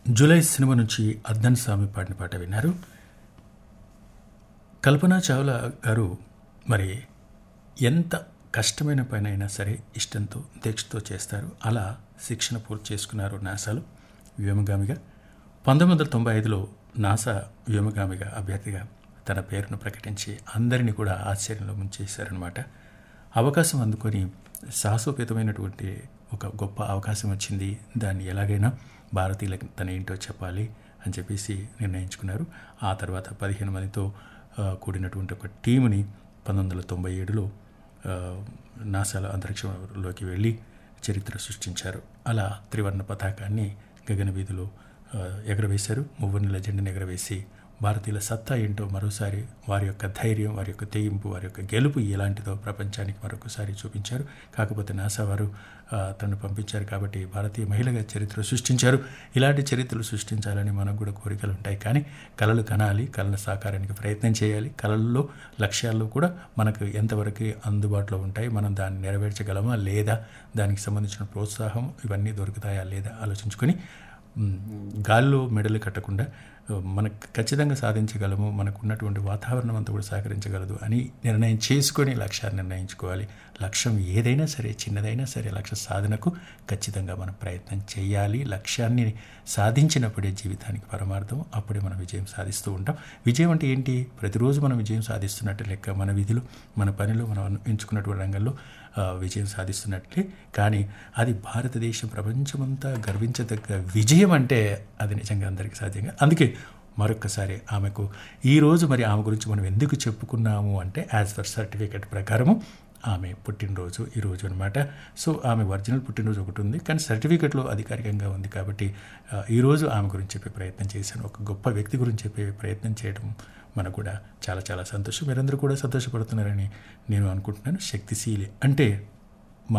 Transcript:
July cinema నుంచి అద్దన్ స్వామి పాడిన పాట విన్నారు కల్పనా చావ్లా గారు మరి ఎంత కష్టమైన పని అయినా సరే ఇష్టంతో దీక్షతో చేస్తారు అలా శిక్షణ పూర్తి చేసుకున్నారు నాసాలో వ్యోమగామిగా పంతొమ్మిది వందల తొంభై ఐదులో నాసా వ్యోమగామిగా అభ్యర్థిగా తన పేరును ప్రకటించి అందరినీ కూడా ఆశ్చర్యంలో ముంచేశారనమాట అవకాశం అందుకొని సాహసోపేతమైనటువంటి ఒక గొప్ప అవకాశం వచ్చింది దాన్ని ఎలాగైనా భారతీయులకు తన ఏంటో చెప్పాలి అని చెప్పేసి నిర్ణయించుకున్నారు ఆ తర్వాత పదిహేను మందితో ఆ, కూడినటువంటి ఒక టీముని పంతొమ్మిది వందల తొంభై ఏడులో ఆ, నాసాలో అంతరిక్షంలోకి వెళ్ళి చరిత్ర సృష్టించారు అలా త్రివర్ణ పతాకాన్ని గగన వీధిలో ఆ, ఎగరవేశారు మువ్వన్నెల జెండను ఎగరవేసి భారతీయుల సత్తా ఏంటో మరోసారి వారి యొక్క ధైర్యం వారి యొక్క తెగింపు వారి యొక్క గెలుపు ఎలాంటిదో ప్రపంచానికి మరొకసారి చూపించారు కాకపోతే నాసా వారు ఆ, తనను పంపించారు కాబట్టి భారతీయ మహిళగా చరిత్ర సృష్టించారు ఇలాంటి చరిత్రలు సృష్టించాలని మనకు కూడా కోరికలు ఉంటాయి కానీ కళలు కనాలి కళల సాకారానికి ప్రయత్నం చేయాలి కళల్లో లక్ష్యాల్లో కూడా మనకు ఎంతవరకు అందుబాటులో ఉంటాయి మనం దాన్ని నెరవేర్చగలమా లేదా దానికి సంబంధించిన ప్రోత్సాహం ఇవన్నీ దొరుకుతాయా లేదా ఆలోచించుకొని మ్, గాల్లో మెడలు కట్టకుండా ఆ, మనకు ఖచ్చితంగా సాధించగలము మనకు ఉన్నటువంటి వాతావరణం అంతా కూడా సహకరించగలదు అని నిర్ణయం చేసుకొని లక్ష్యాన్ని నిర్ణయించుకోవాలి లక్ష్యం ఏదైనా సరే చిన్నదైనా సరే లక్ష్య సాధనకు ఖచ్చితంగా మనం ప్రయత్నం చేయాలి లక్ష్యాన్ని సాధించినప్పుడే జీవితానికి పరమార్థం అప్పుడే మనం విజయం సాధిస్తూ ఉంటాం విజయం అంటే ఏంటి ప్రతిరోజు మనం విజయం సాధిస్తున్నట్టు లెక్క మన విధులు మన పనిలో మనం ఎంచుకున్నటువంటి రంగంలో ఆ, విజయం సాధిస్తున్నట్లే కానీ అది భారతదేశం ప్రపంచమంతా గర్వించదగ్గ విజయం అంటే అది నిజంగా అందరికీ సాధ్యంగా అందుకే మరొక్కసారి ఆమెకు ఈరోజు మరి ఆమె గురించి మనం ఎందుకు చెప్పుకున్నాము అంటే యాజ్ పర్ సర్టిఫికెట్ ప్రకారము ఆమె పుట్టినరోజు ఈరోజు అనమాట సో ఆమె ఒరిజినల్ పుట్టినరోజు ఒకటి ఉంది కానీ సర్టిఫికెట్లో అధికారికంగా ఉంది కాబట్టి ఆ, ఈరోజు ఆమె గురించి చెప్పే ప్రయత్నం చేశాను ఒక గొప్ప వ్యక్తి గురించి చెప్పే ప్రయత్నం చేయడం మనకు కూడా చాలా చాలా సంతోషం మీరందరూ కూడా సంతోషపడుతున్నారని నేను అనుకుంటున్నాను శక్తిశీలి అంటే